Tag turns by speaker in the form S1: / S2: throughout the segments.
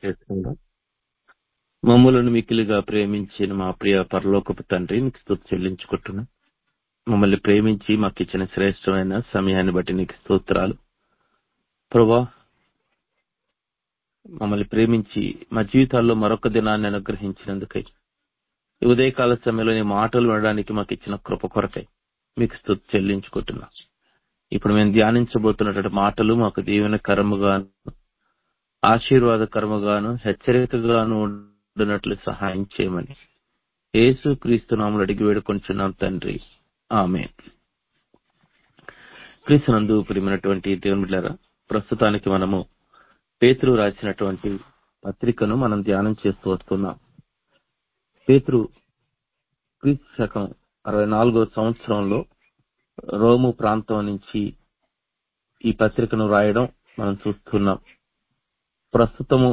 S1: చేసుకుందాం మమ్మలను మిక్కిలిగా ప్రేమించిన మా ప్రియ పరలోకపు తండ్రి నీకు స్తుతి చెల్లించుకుంటున్నా మమ్మల్ని ప్రేమించి మాకు ఇచ్చిన శ్రేష్టమైన సమయాన్ని బట్టి నీకు స్తోత్రాలు ప్రభా మమ్మల్ని ప్రేమించి మా జీవితాల్లో మరొక దినాన్ని అనుగ్రహించినందుకై ఈ ఉదయకాల సమయంలో నీ మాటలు వినడానికి మాకు ఇచ్చిన కృప కొరకై మీకు స్తుతి చెల్లించుకుంటున్నా ఇప్పుడు మేము ధ్యానించబోతున్నటువంటి మాటలు మాకు దీవెనకరముగాను ఆశీర్వాదకరముగాను హెచ్చరికగాను ఉండునట్లు సహాయం చేయమని యేసు క్రీస్తు నామలు అడిగి వేడుకొంచున్నాం తండ్రి ఆమె క్రీస్తునందు ప్రియమైనటువంటి దేవుని బిడ్డలారా ప్రస్తుతానికి మనము పేతురు రాసినటువంటి పత్రికను మనం ధ్యానం చేస్తూ వస్తున్నాం పేతురు క్రీస్తు శకం అరవై నాలుగో సంవత్సరంలో రోము ప్రాంతం నుంచి ఈ పత్రికను రాయడం మనం చూస్తున్నాం ప్రస్తుతము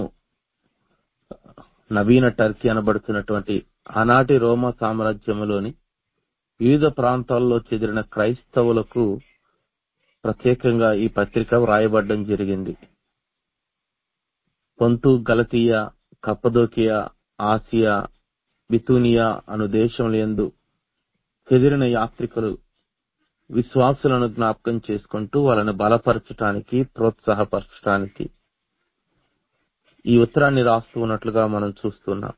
S1: నవీన టర్కీ అనబడుతున్నటువంటి ఆనాటి రోమా సామ్రాజ్యంలోని వివిధ ప్రాంతాల్లో చెదిరిన క్రైస్తవులకు ప్రత్యేకంగా ఈ పత్రిక వ్రాయబడడం జరిగింది పొంతు గలతీయ కప్పదోకియా ఆసియా బితూనియా అను దేశములందు చెదిరిన యాత్రికులు విశ్వాసులను జ్ఞాపకం చేసుకుంటూ వాళ్ళని బలపరచడానికి ప్రోత్సాహపరచడానికి ఈ ఉత్తరాన్ని రాస్తూ ఉన్నట్లుగా మనం చూస్తున్నాం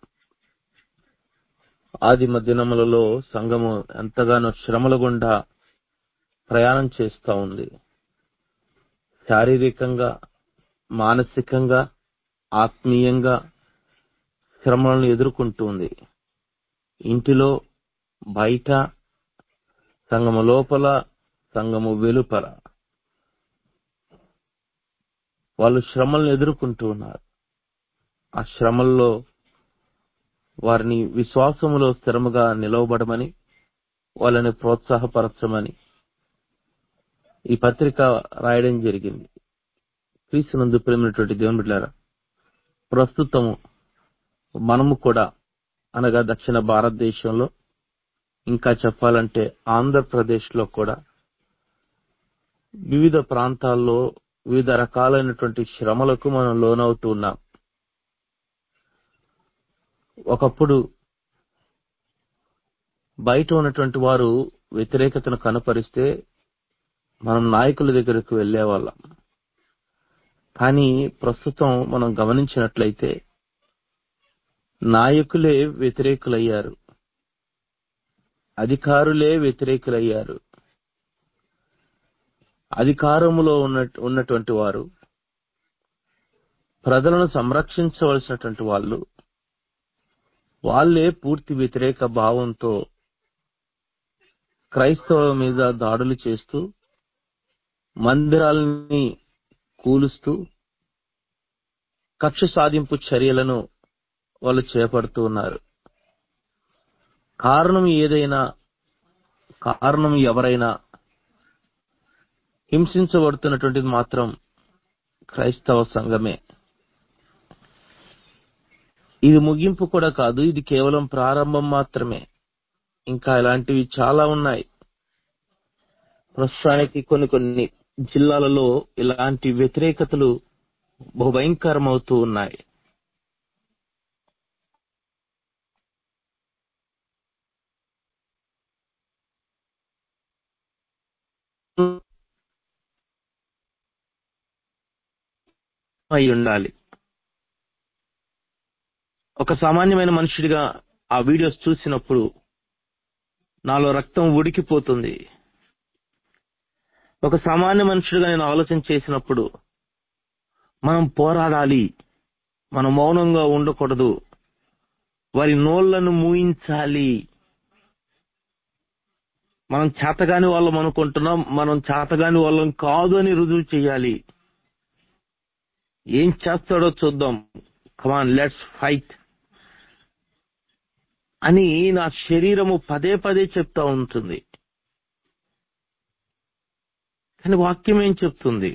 S1: ఆది మధ్యనములలో సంఘము ఎంతగానో శ్రమల గుండా ప్రయాణం చేస్తూ ఉంది శారీరకంగా మానసికంగా ఆత్మీయంగా శ్రమలను ఎదుర్కొంటుంది ఇంటిలో బయట సంగము లోపల సంగము వెలుపల వాళ్ళు శ్రమలను ఎదుర్కొంటూ ఉన్నారు ఆ శ్రమల్లో వారిని విశ్వాసములో స్థిరముగా నిలవబడమని వాళ్ళని ప్రోత్సాహపరచమని ఈ పత్రిక రాయడం జరిగింది క్రీస్తునందు ప్రేమైనటువంటి దేవుని బిడ్డారా ప్రస్తుతము మనము కూడా అనగా దక్షిణ భారతదేశంలో ఇంకా చెప్పాలంటే ఆంధ్రప్రదేశ్ లో కూడా వివిధ ప్రాంతాల్లో వివిధ రకాలైనటువంటి శ్రమలకు మనం లోనవుతూ ఉన్నాం ఒకప్పుడు బయట ఉన్నటువంటి వారు వ్యతిరేకతను కనపరిస్తే మనం నాయకుల దగ్గరకు వెళ్లేవాళ్ళం కానీ ప్రస్తుతం మనం గమనించినట్లయితే నాయకులే వ్యతిరేకులయ్యారు అధికారులే వ్యతిరేకులయ్యారు అధికారములో ఉన్న ఉన్నటువంటి వారు ప్రజలను సంరక్షించవలసినటువంటి వాళ్ళు వాళ్ళే పూర్తి వ్యతిరేక భావంతో క్రైస్తవుల మీద దాడులు చేస్తూ మందిరాలని కూలుస్తూ కక్ష సాధింపు చర్యలను వాళ్ళు చేపడుతూ ఉన్నారు కారణం ఏదైనా కారణం ఎవరైనా హింసించబడుతున్నటువంటిది మాత్రం క్రైస్తవ సంఘమే ఇది ముగింపు కూడా కాదు ఇది కేవలం ప్రారంభం మాత్రమే ఇంకా ఇలాంటివి చాలా ఉన్నాయి ప్రస్తుతానికి కొన్ని కొన్ని జిల్లాలలో ఇలాంటి వ్యతిరేకతలు బహుభయంకరమవుతూ ఉన్నాయి అయి ఉండాలి ఒక సామాన్యమైన మనుషుడిగా ఆ వీడియోస్ చూసినప్పుడు నాలో రక్తం ఉడికిపోతుంది ఒక సామాన్య మనుషుడిగా నేను ఆలోచన చేసినప్పుడు మనం పోరాడాలి మనం మౌనంగా ఉండకూడదు వారి నోళ్లను మూయించాలి మనం చేతగాని వాళ్ళం అనుకుంటున్నాం మనం చేతగాని వాళ్ళం కాదు అని రుజువు చేయాలి ఏం చేస్తాడో చూద్దాం కమాన్ లెట్స్ ఫైట్ అని నా శరీరము పదే పదే చెప్తా ఉంటుంది కానీ వాక్యం ఏం చెప్తుంది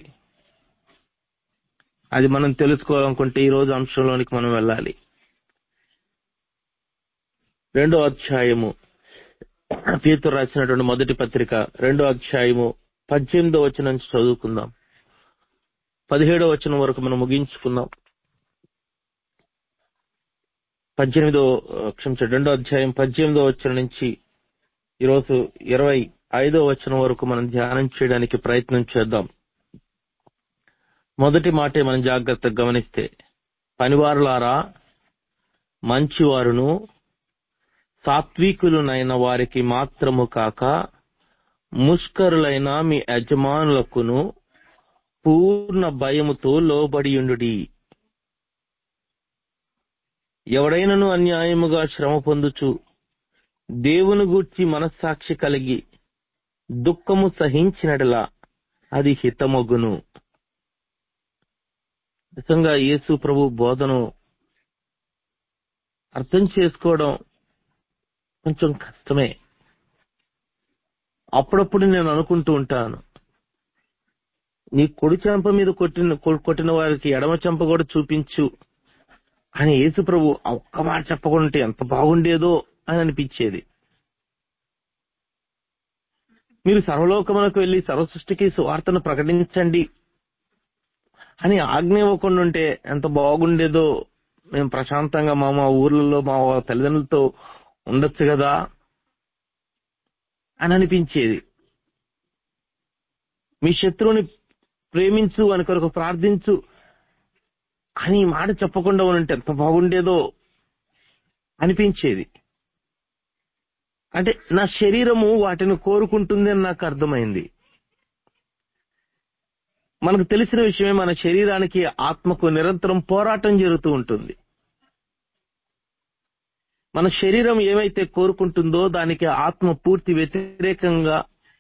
S1: అది మనం తెలుసుకోవాలనుకుంటే ఈ రోజు అంశంలోనికి మనం వెళ్ళాలి రెండో అధ్యాయము పేతురు రాసినటువంటి మొదటి పత్రిక రెండో అధ్యాయము పద్దెనిమిదో వచనం నుంచి చదువుకుందాం పదిహేడో వచనం వరకు మనం ముగించుకుందాం పద్దెనిమిదో క్షమించండి రెండో అధ్యాయం పద్దెనిమిదో వచ్చిన నుంచి ఈరోజు ఇరవై ఐదో వచనం వరకు మనం ధ్యానం చేయడానికి ప్రయత్నం చేద్దాం మొదటి మాటే మనం జాగ్రత్తగా గమనిస్తే పనివారులారా మంచివారును సాత్వికులునైన వారికి మాత్రము కాక ముష్కరులైన మీ యజమానులకును పూర్ణ భయముతో లోబడియుండుడి ఎవడైనను అన్యాయముగా శ్రమ పొందుచు దేవుని గూర్చి మనస్సాక్షి కలిగి దుఃఖము సహించినడలా అది హితమగును నిజంగా యేసు ప్రభు బోధను అర్థం చేసుకోవడం కొంచెం కష్టమే అప్పుడప్పుడు నేను అనుకుంటూ ఉంటాను నీ కొడి చెంప మీద కొట్టిన కొట్టిన వారికి ఎడమ చెంప కూడా చూపించు అని యేసు ప్రభు ఆ ఒక్క మాట చెప్పకుండా ఎంత బాగుండేదో అని అనిపించేది మీరు సర్వలోకములకు వెళ్లి సర్వ సృష్టికి సువార్తను ప్రకటించండి అని ఆజ్ఞ ఇవ్వకుండా ఉంటే ఎంత బాగుండేదో మేము ప్రశాంతంగా మా మా ఊర్లలో మా తల్లిదండ్రులతో ఉండొచ్చు కదా అని అనిపించేది మీ శత్రువుని ప్రేమించు అని కొరకు ప్రార్థించు అని ఈ మాట చెప్పకుండా ఉంటే ఎంత బాగుండేదో అనిపించేది అంటే నా శరీరము వాటిని కోరుకుంటుంది అని నాకు అర్థమైంది మనకు తెలిసిన విషయమే మన శరీరానికి ఆత్మకు నిరంతరం పోరాటం జరుగుతూ ఉంటుంది మన శరీరం ఏమైతే కోరుకుంటుందో దానికి ఆత్మ పూర్తి వ్యతిరేకంగా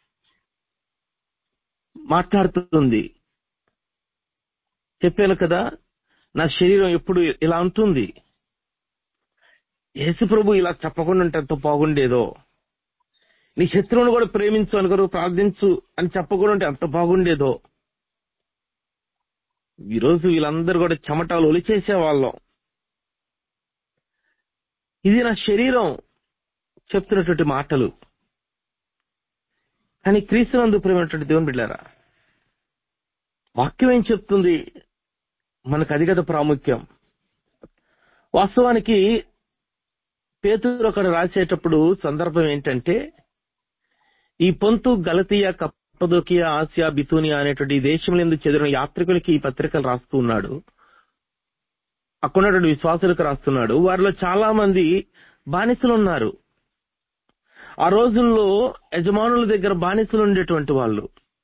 S1: మాట్లాడుతుంది చెప్పాను కదా నా శరీరం ఎప్పుడు ఇలా ఉంటుంది యేసు ప్రభు ఇలా చెప్పకుండా ఉంటే ఎంత బాగుండేదో నీ శత్రువును కూడా ప్రేమించు అనుకోరు ప్రార్థించు అని చెప్పకుండా ఉంటే ఎంత బాగుండేదో ఈరోజు వీళ్ళందరూ కూడా చెమటాలు ఒలిచేసే వాళ్ళం ఇది నా శరీరం చెప్తున్నటువంటి మాటలు కానీ క్రీస్తునందు ప్రేమైనటువంటి దేవుని బిడ్డారా వాక్యం ఏం చెప్తుంది మనకు అది కదా ప్రాముఖ్యం వాస్తవానికి పేతురు అక్కడ రాసేటప్పుడు సందర్భం ఏంటంటే ఈ పొంతు గలతీయ కప్పదోకియా ఆసియా బితూనియా అనేటువంటి దేశంలో చెదిరిన యాత్రికులకి ఈ పత్రికలు రాస్తూ ఉన్నాడు అక్కడున్నటువంటి విశ్వాసులకు రాస్తున్నాడు వారిలో చాలా మంది బానిసలు ఉన్నారు ఆ రోజుల్లో యజమానుల దగ్గర బానిసలు ఉండేటువంటి వాళ్ళు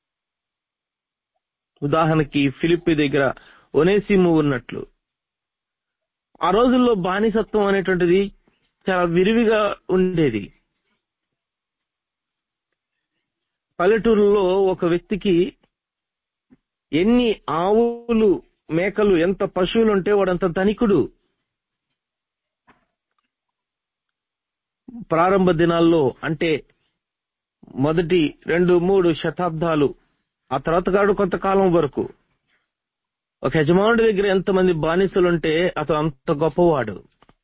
S1: ఉదాహరణకి ఫిలిప్పి దగ్గర ఒనేసిము ఉన్నట్లు ఆ రోజుల్లో బానిసత్వం అనేటువంటిది చాలా విరివిగా ఉండేది పల్లెటూరులో ఒక వ్యక్తికి ఎన్ని ఆవులు మేకలు ఎంత పశువులు ఉంటే వాడంత ధనికుడు ప్రారంభ దినాల్లో అంటే మొదటి రెండు మూడు శతాబ్దాలు ఆ తర్వాత కాడు కొంతకాలం వరకు ఒక యజమానుడి దగ్గర ఎంతమంది బానిసలుంటే అతను అంత గొప్పవాడు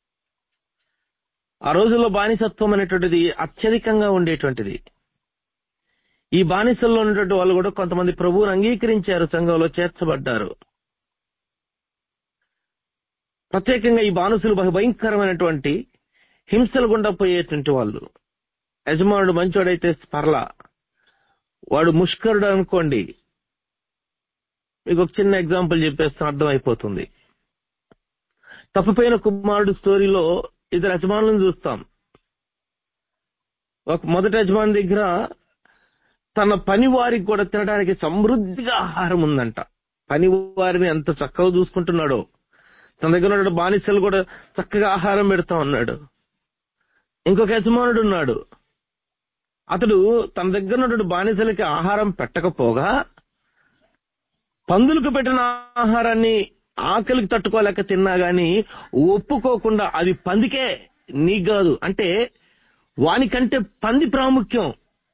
S1: ఆ రోజుల్లో బానిసత్వం అనేటువంటిది అత్యధికంగా ఉండేటువంటిది ఈ బానిసల్లో ఉన్నటువంటి వాళ్ళు కూడా కొంతమంది ప్రభువుని అంగీకరించారు సంఘంలో చేర్చబడ్డారు ప్రత్యేకంగా ఈ బానిసలు బహు భయంకరమైనటువంటి హింసలు గుండా పోయేటువంటి వాళ్ళు యజమానుడు మంచోడైతే పర్ల వాడు ముష్కరుడు అనుకోండి మీకు ఒక చిన్న ఎగ్జాంపుల్ చెప్పేస్తే అర్థమైపోతుంది తప్పిపోయిన కుమారుడు స్టోరీలో ఇద్దరు యజమానులను చూస్తాం ఒక మొదటి యజమాని దగ్గర తన పని వారికి కూడా తినడానికి సమృద్ధిగా ఆహారం ఉందంట పని వారిని ఎంత చక్కగా చూసుకుంటున్నాడో తన దగ్గర ఉన్న బానిసలు కూడా చక్కగా ఆహారం పెడతా ఉన్నాడు ఇంకొక యజమానుడు ఉన్నాడు అతడు తన దగ్గర ఉన్నటువంటి బానిసలకి ఆహారం పెట్టకపోగా పందులకు పెట్టిన ఆహారాన్ని ఆకలికి తట్టుకోలేక తిన్నా గాని ఒప్పుకోకుండా అది పందికే నీకు కాదు అంటే వానికంటే పంది ప్రాముఖ్యం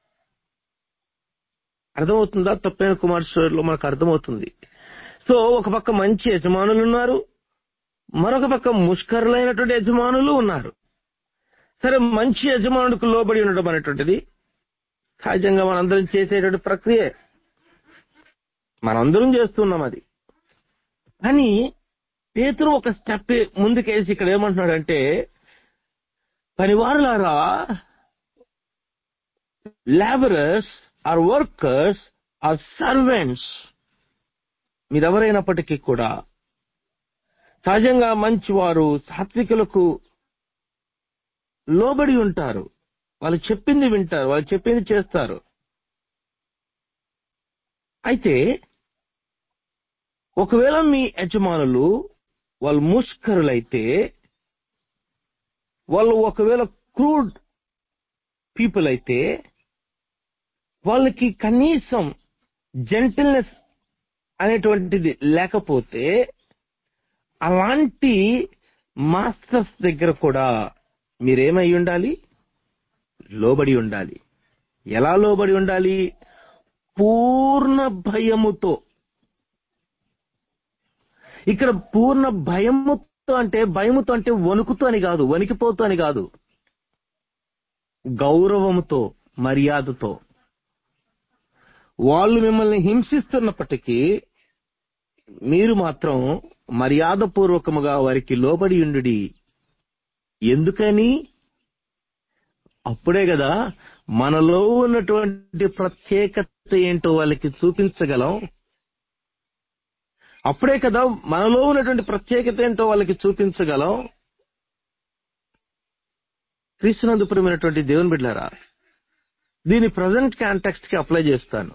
S1: అర్థమవుతుందా తప్పైన కుమార్ స్టోరీలో మనకు అర్థమవుతుంది సో ఒక పక్క మంచి యజమానులు ఉన్నారు మరొక పక్క ముష్కరులైనటువంటి యజమానులు ఉన్నారు సరే మంచి యజమానుడికి లోబడి ఉండడం అనేటువంటిది సహజంగా మనందరం చేసేటువంటి ప్రక్రియ మనందరం చేస్తున్నాం అది కానీ పేతురు ఒక స్టెప్ ముందుకేసి ఇక్కడ ఏమంటున్నాడంటే పనివారులారా labourers or workers or servants మీరెవరైనప్పటికీ కూడా సహజంగా మంచివారు సాత్వికులకు లోబడి ఉంటారు వాళ్ళు చెప్పింది వింటారు వాళ్ళు చెప్పింది చేస్తారు అయితే ఒకవేళ మీ యజమానులు వాళ్ళు ముష్కరులైతే వాళ్ళు ఒకవేళ క్రూడ్ పీపుల్ అయితే వాళ్ళకి కనీసం జెంటిల్నెస్ అనేటువంటిది లేకపోతే అలాంటి మాస్టర్స్ దగ్గర కూడా మీరేమై ఉండాలి లోబడి ఉండాలి ఎలా లోబడి ఉండాలి పూర్ణ భయముతో ఇక్కడ పూర్ణ భయముతో అంటే భయముతో అంటే వణుకుతో అని కాదు వణికిపోతూ అని కాదు గౌరవముతో మర్యాదతో వాళ్ళు మిమ్మల్ని హింసిస్తున్నప్పటికీ మీరు మాత్రం మర్యాదపూర్వకముగా వారికి లోబడి ఉండు ఎందుకని అప్పుడే కదా మనలో ఉన్నటువంటి ప్రత్యేకత ఏంటో వాళ్ళకి చూపించగలం అప్పుడే కదా మనలో ఉన్నటువంటి ప్రత్యేకత ఏంటో వాళ్ళకి చూపించగలం క్రీస్తునందుపురమైనటువంటి దేవుని బిడ్డారా దీని ప్రజెంట్ కాంటెక్స్ట్ కి అప్లై చేస్తాను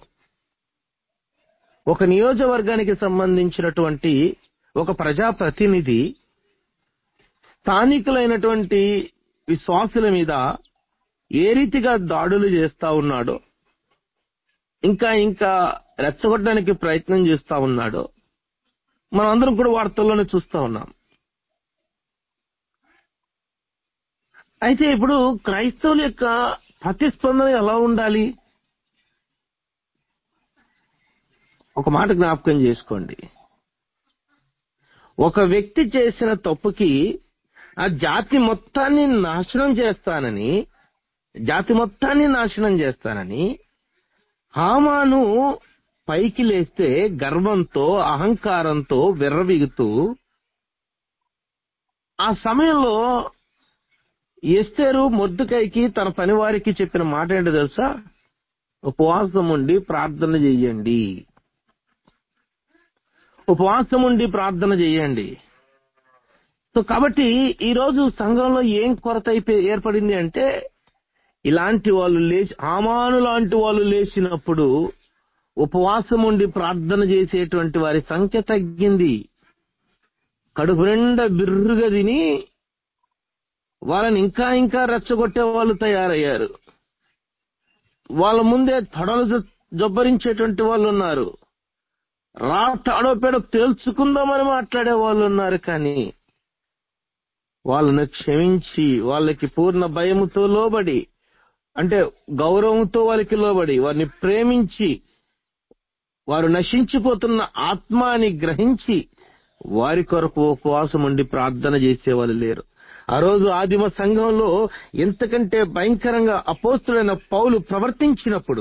S1: ఒక నియోజకవర్గానికి సంబంధించినటువంటి ఒక ప్రజాప్రతినిధి స్థానికులైనటువంటి విశ్వాసుల మీద ఏ రీతిగా దాడులు చేస్తా ఉన్నాడో ఇంకా ఇంకా రెచ్చగొట్టడానికి ప్రయత్నం చేస్తా ఉన్నాడో మనం అందరం కూడా వార్తల్లోనే చూస్తా ఉన్నాం అయితే ఇప్పుడు క్రైస్తవుల యొక్క ప్రతిస్పందన ఎలా ఉండాలి ఒక మాట జ్ఞాపకం చేసుకోండి ఒక వ్యక్తి చేసిన తప్పుకి ఆ జాతి మొత్తాన్ని నాశనం చేస్తానని జాతి మొత్తాన్ని నాశనం చేస్తానని హామాను పైకి లేస్తే గర్వంతో అహంకారంతో విర్రవీగుతూ ఆ సమయంలో ఎస్తేరు మొద్దుకైకి తన పనివారికి చెప్పిన మాట ఏంటో తెలుసా ఉపవాసం ఉండి ప్రార్థన చెయ్యండి ఉపవాసం ఉండి ప్రార్థన చేయండి సో కాబట్టి ఈ రోజు సంఘంలో ఏం కొరత అయిపోయి ఏర్పడింది అంటే ఇలాంటి వాళ్ళు లేచి ఆమాను లాంటి వాళ్ళు లేచినప్పుడు ఉపవాసం ఉండి ప్రార్థన చేసేటువంటి వారి సంఖ్య తగ్గింది కడుపు నిండా బిర్రుగా తిని వాళ్ళని ఇంకా ఇంకా రెచ్చగొట్టే వాళ్ళు తయారయ్యారు వాళ్ళ ముందే తొడలు జబ్బరించేటువంటి వాళ్ళు ఉన్నారు రా తాడో పేడో తేల్చుకుందామని మాట్లాడే వాళ్ళు ఉన్నారు కానీ వాళ్ళను క్షమించి వాళ్ళకి పూర్ణ భయముతో లోబడి అంటే గౌరవంతో వాళ్ళకి లోబడి వారిని ప్రేమించి వారు నశించిపోతున్న ఆత్మ అని గ్రహించి వారి కొరకు ఉపవాసం ఉండి ప్రార్థన చేసేవాళ్ళు లేరు ఆ రోజు ఆదిమ సంఘంలో ఎంతకంటే భయంకరంగా అపోస్తుడైన పౌలు ప్రవర్తించినప్పుడు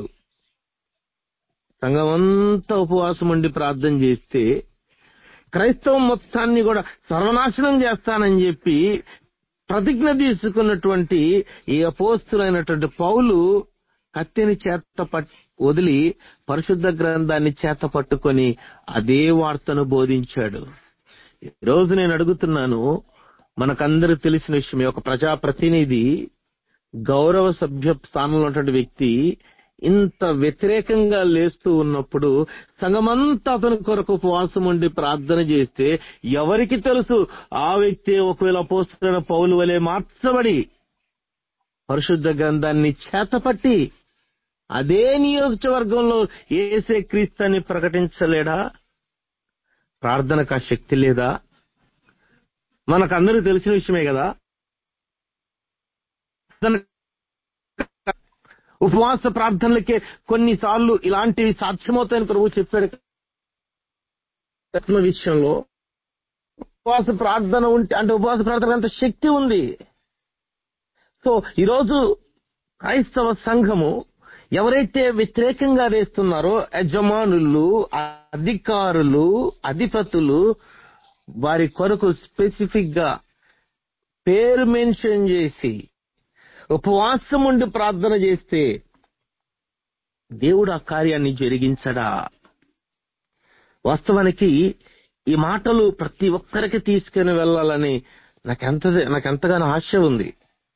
S1: సంఘం అంతా ఉపవాసం ఉండి ప్రార్థన చేస్తే క్రైస్తవం మొత్తాన్ని కూడా సర్వనాశనం చేస్తానని చెప్పి ప్రతిజ్ఞ తీసుకున్నటువంటి ఈ అపోస్తులైనటువంటి పౌలు కత్తిని చేత పట్ వదిలి పరిశుద్ధ గ్రంథాన్ని చేత పట్టుకొని అదే వార్తను బోధించాడు ఈ రోజు నేను అడుగుతున్నాను మనకందరూ తెలిసిన విషయమే ఒక ప్రజాప్రతినిధి గౌరవ సభ్య స్థానంలో ఉన్నటువంటి వ్యక్తి ఇంత వ్యతిరేకంగా లేస్తూ ఉన్నప్పుడు సంఘమంతా అతని కొరకు ఉపవాసం ఉండి ప్రార్థన చేస్తే ఎవరికి తెలుసు ఆ వ్యక్తి ఒకవేళ పోస్తున్న పౌలు వలె మార్చబడి పరిశుద్ధ గ్రంథాన్ని చేతపట్టి అదే నియోజకవర్గంలో ఏసే క్రీస్తుని ప్రకటించలేడా ప్రార్థనకు ఆ శక్తి లేదా మనకందరూ తెలిసిన విషయమే కదా ఉపవాస ప్రార్థనలకే కొన్నిసార్లు ఇలాంటివి సాధ్యమవుతాయని ప్రభు చెప్పాడు ఆత్మ విషయంలో ఉపవాస ప్రార్థన ఉంటే అంటే ఉపవాస ప్రార్థన అంత శక్తి ఉంది సో ఈరోజు క్రైస్తవ సంఘము ఎవరైతే వ్యతిరేకంగా వేస్తున్నారో యజమానులు అధికారులు అధిపతులు వారి కొరకు స్పెసిఫిక్ గా పేరు మెన్షన్ చేసి ఉపవాసం ఉండి ప్రార్థన చేస్తే దేవుడు ఆ కార్యాన్ని జరిగించడా వాస్తవానికి ఈ మాటలు ప్రతి ఒక్కరికి తీసుకుని వెళ్ళాలని నాకెంత నాకెంతగానో ఆశ ఉంది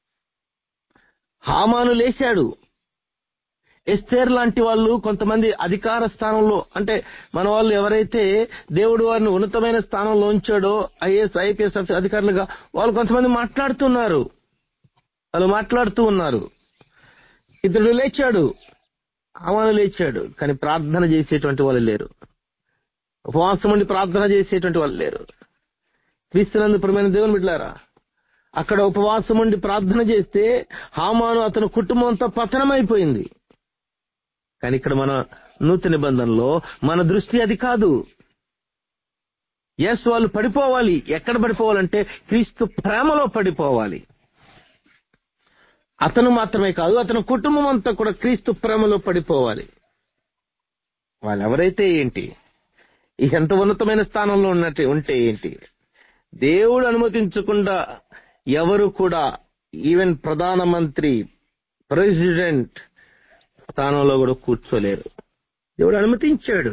S1: హామాను లేచాడు ఎస్తేర్ లాంటి వాళ్ళు కొంతమంది అధికార స్థానంలో అంటే మన వాళ్ళు ఎవరైతే దేవుడు వారిని ఉన్నతమైన స్థానంలో ఉంచాడో ఐఏఎస్ ఐపీఎస్ అధికారులుగా వాళ్ళు కొంతమంది మాట్లాడుతున్నారు వాళ్ళు మాట్లాడుతూ ఉన్నారు ఇతడు లేచాడు ఆమాను లేచాడు కానీ ప్రార్థన చేసేటువంటి వాళ్ళు లేరు ఉపవాసం ఉండి ప్రార్థన చేసేటువంటి వాళ్ళు లేరు క్రీస్తునందు ప్రమైన దేవుని బిడ్డారా అక్కడ ఉపవాసం ఉండి ప్రార్థన చేస్తే హామాను అతని కుటుంబం అంతా పతనమైపోయింది కానీ ఇక్కడ మన నూతన నిబంధనలో మన దృష్టి అది కాదు ఎస్ వాళ్ళు పడిపోవాలి ఎక్కడ పడిపోవాలంటే క్రీస్తు ప్రేమలో పడిపోవాలి అతను మాత్రమే కాదు అతని కుటుంబం అంతా కూడా క్రీస్తు ప్రేమలో పడిపోవాలి వాళ్ళు ఎవరైతే ఏంటి ఎంత ఉన్నతమైన స్థానంలో ఉన్నట్టు ఉంటే ఏంటి దేవుడు అనుమతించకుండా ఎవరు కూడా ఈవెన్ ప్రధానమంత్రి ప్రెసిడెంట్ స్థానంలో కూడా కూర్చోలేరు దేవుడు అనుమతించాడు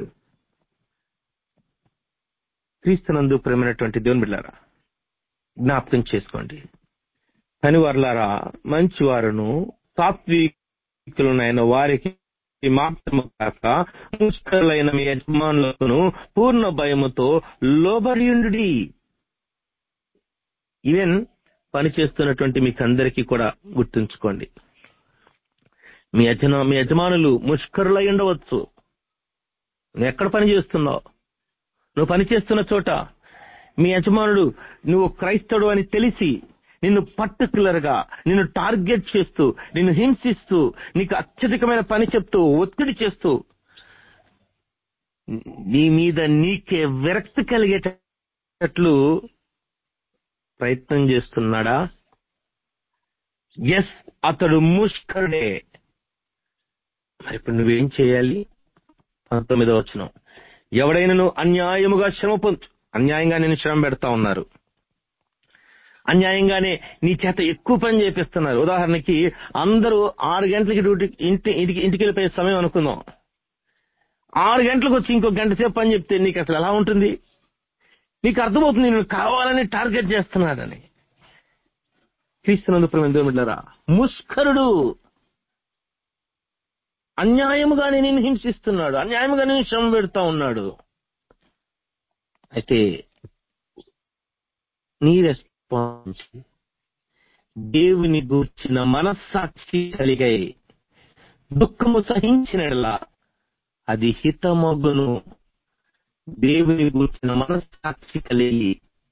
S1: క్రీస్తునందు ప్రేమైనటువంటి దేవుని బిడ్డారా జ్ఞాపకం చేసుకోండి పని వర్లారా మంచి వారును సాత్వికులనైన వారికి మాత్రము కాక ముష్కరులైన మీ యజమానులకును పూర్ణ భయముతో లోబరియుండు ఈవెన్ పని చేస్తున్నటువంటి మీకు అందరికీ కూడా గుర్తుంచుకోండి మీ యజమా మీ యజమానులు ముష్కరులై ఉండవచ్చు నువ్వు ఎక్కడ పని చేస్తున్నావు నువ్వు పని చేస్తున్న చోట మీ యజమానుడు నువ్వు క్రైస్తవుడు అని తెలిసి నిన్ను పర్టికులర్ గా నిన్ను టార్గెట్ చేస్తూ నిన్ను హింసిస్తూ నీకు అత్యధికమైన పని చెప్తూ ఒత్తిడి చేస్తూ నీ మీద నీకే విరక్తి కలిగేటట్లు ప్రయత్నం చేస్తున్నాడా ఎస్ అతడు ముష్కరుడే మరి ఇప్పుడు నువ్వేం చేయాలి పంతొమ్మిదో వచ్చిన ఎవడైనను అన్యాయముగా శ్రమ పొందు అన్యాయంగా నేను శ్రమ పెడతా ఉన్నారు అన్యాయంగానే నీ చేత ఎక్కువ పని చేపిస్తున్నారు ఉదాహరణకి అందరూ ఆరు గంటలకి డ్యూటీ ఇంటి ఇంటికి ఇంటికి వెళ్ళిపోయే సమయం అనుకుందాం ఆరు గంటలకు వచ్చి ఇంకో గంట సేపు పని చెప్తే నీకు అసలు ఎలా ఉంటుంది నీకు అర్థమవుతుంది నేను కావాలని టార్గెట్ చేస్తున్నాడని క్రీస్తునందు ప్రేమిద్దారా ముష్కరుడు అన్యాయముగానే నేను హింసిస్తున్నాడు అన్యాయముగా నేను శ్రమ పెడతా ఉన్నాడు అయితే నీ రెస్పాన్స్ దేవుని గూర్చిన మనస్సాక్షి కలిగై దుఃఖము సహించినలా అది హితమగును దేవుని గూర్చిన మనస్సాక్షి కలిగి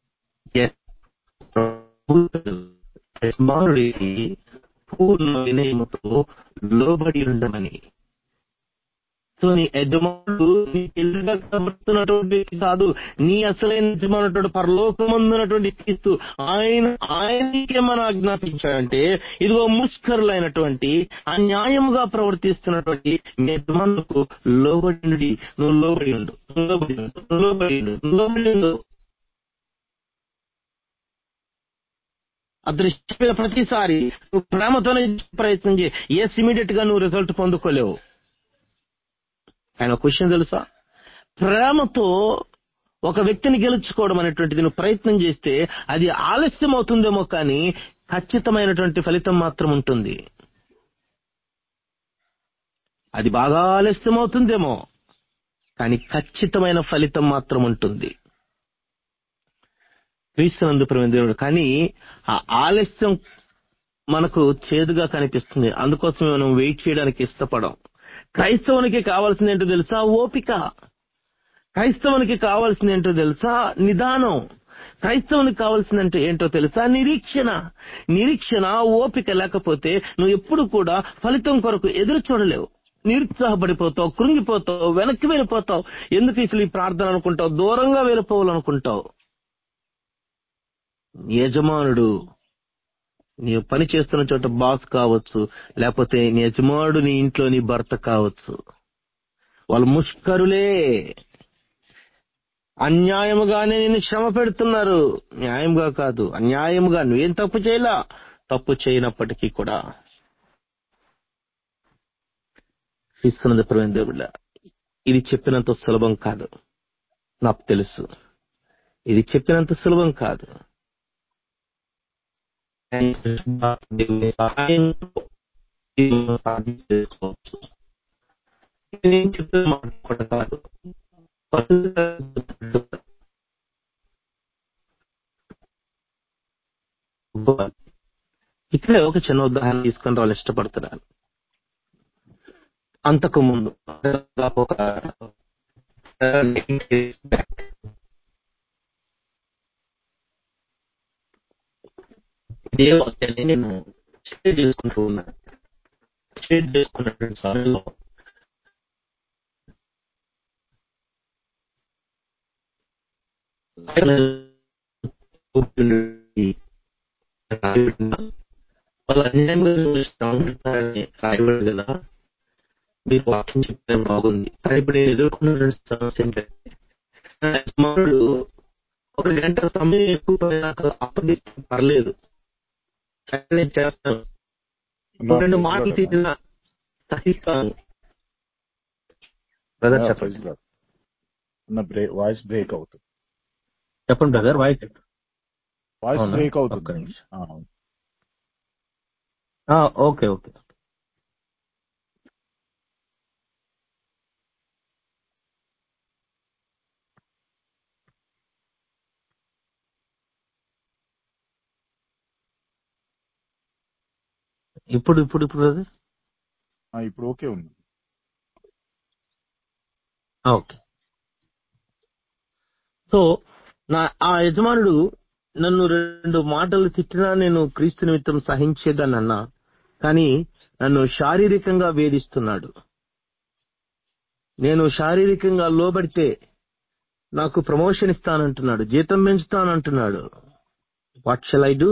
S1: యజమానుడికి పూర్ణ వినయముతో లోబడి ఉండమని సో నీ యజమానుడు నీ ఎదురుగా కనబడుతున్నటువంటి వ్యక్తి కాదు నీ అసలైన యజమానుడు పరలోకమందున్నటువంటి క్రీస్తు ఆయన ఆయనకే మనం ఆజ్ఞాపించాడంటే ఇదిగో ముష్కరులైనటువంటి అన్యాయముగా ప్రవర్తిస్తున్నటువంటి మీ యజమానులకు లోబడి నువ్వు లోబడి ఉండు నువ్వు లోబడి ఉండు నువ్వు లోబడి ఉండు నువ్వు లోబడి ఉండు అతను చెప్పిన ప్రతిసారి నువ్వు ప్రేమతోనే ప్రయత్నం చేయి ఎస్ ఇమీడియట్ గా నువ్వు రిజల్ట్ పొందుకోలేవు ఆయన క్వశ్చన్ తెలుసా ప్రేమతో ఒక వ్యక్తిని గెలుచుకోవడం అనేటువంటిది నువ్వు ప్రయత్నం చేస్తే అది ఆలస్యం అవుతుందేమో కానీ ఖచ్చితమైనటువంటి ఫలితం మాత్రం ఉంటుంది అది బాగా ఆలస్యం అవుతుందేమో కానీ ఖచ్చితమైన ఫలితం మాత్రం ఉంటుంది క్రీస్తునందు దేవుడు కానీ ఆ ఆలస్యం మనకు చేదుగా కనిపిస్తుంది అందుకోసమే మనం వెయిట్ చేయడానికి ఇష్టపడం క్రైస్తవునికి కావాల్సింది ఏంటో తెలుసా ఓపిక క్రైస్తవునికి కావాల్సింది ఏంటో తెలుసా నిదానం క్రైస్తవునికి కావాల్సిందంటే ఏంటో తెలుసా నిరీక్షణ నిరీక్షణ ఓపిక లేకపోతే నువ్వు ఎప్పుడు కూడా ఫలితం కొరకు ఎదురు చూడలేవు నిరుత్సాహపడిపోతావు కృంగిపోతావు వెనక్కి వెళ్ళిపోతావు ఎందుకు ఇసలు ఈ ప్రార్థన అనుకుంటావు దూరంగా వెళ్ళిపోవాలనుకుంటావు యజమానుడు నీవు పని చేస్తున్న చోట బాస్ కావచ్చు లేకపోతే నీ యజమానుడు నీ ఇంట్లో నీ భర్త కావచ్చు వాళ్ళు ముష్కరులే అన్యాయముగానే నేను శ్రమ పెడుతున్నారు న్యాయంగా కాదు అన్యాయముగా నువ్వేం తప్పు చేయలా తప్పు చేయనప్పటికీ కూడా ఇస్తున్నది ప్రవీణ దేవుళ్ళ ఇది చెప్పినంత సులభం కాదు నాకు తెలుసు ఇది చెప్పినంత సులభం కాదు దేవుని సహాయంతో ఇది మనం సాధ్యం చేసుకోవచ్చు ఇది నేను చెప్పిన మాట కూడా కాదు పరిశుద్ధ ఇక్కడే ఒక చిన్న ఉదాహరణ తీసుకొని వాళ్ళు ఇష్టపడుతున్నాను అంతకు ముందు దాదాపు ఒక ఇదే వాక్యాన్ని నేను షేర్ చేసుకుంటూ ఉన్నాను షేర్ చేసుకున్నటువంటి సమయంలో వాళ్ళ అన్యాయంగా ఉంటారని రాయబడి కదా మీరు వాక్యం చెప్తే బాగుంది కానీ ఇప్పుడు నేను ఎదుర్కొన్న సమస్య ఏంటంటే నా యజమానుడు ఒక గంట సమయం ఎక్కువ పోయినాక అప్పగిస్తే పర్లేదు సరే నేను చేస్తాను ఒక రెండు మాటలు తీసిన సహిస్తాను బ్రదర్ చెప్పండి
S2: నా బ్రేక్ వాయిస్ బ్రేక్ అవుతుంది
S1: చెప్పండి బ్రదర్ వాయిస్
S2: వాయిస్
S1: అవునా?
S2: బ్రేక్
S1: ఒక్క
S2: అవుతుంది
S1: నిమిషం.
S2: ఆ,
S1: ఆ, ఓకే ఓకే ఇప్పుడు ఇప్పుడు ఇప్పుడు brother?
S2: ఆ, ఇప్పుడు ఓకే ఉంది
S1: ఆ, ఓకే సో నా ఆ యజమానుడు నన్ను రెండు మాటలు తిట్టినా నేను క్రీస్తు నిమిత్తం సహించేదాన్ని అన్నా కానీ నన్ను శారీరకంగా వేధిస్తున్నాడు నేను శారీరకంగా లోబడితే నాకు ప్రమోషన్ ఇస్తానంటున్నాడు జీతం పెంచుతానంటున్నాడు వాట్ షల్ ఐ డూ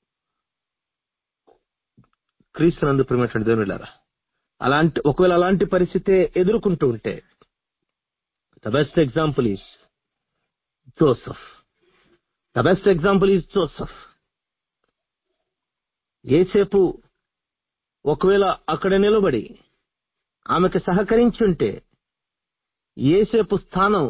S1: క్రీస్తునందు ప్రేమటువంటి దేవునిలారా అలాంటి ఒకవేళ అలాంటి పరిస్థితి ఎదుర్కొంటూ ఉంటే the best example is Joseph the best example is Joseph ఏసేపు ఒకవేళ అక్కడ నిలబడి ఆమెకు సహకరించుంటే ఏసేపు స్థానం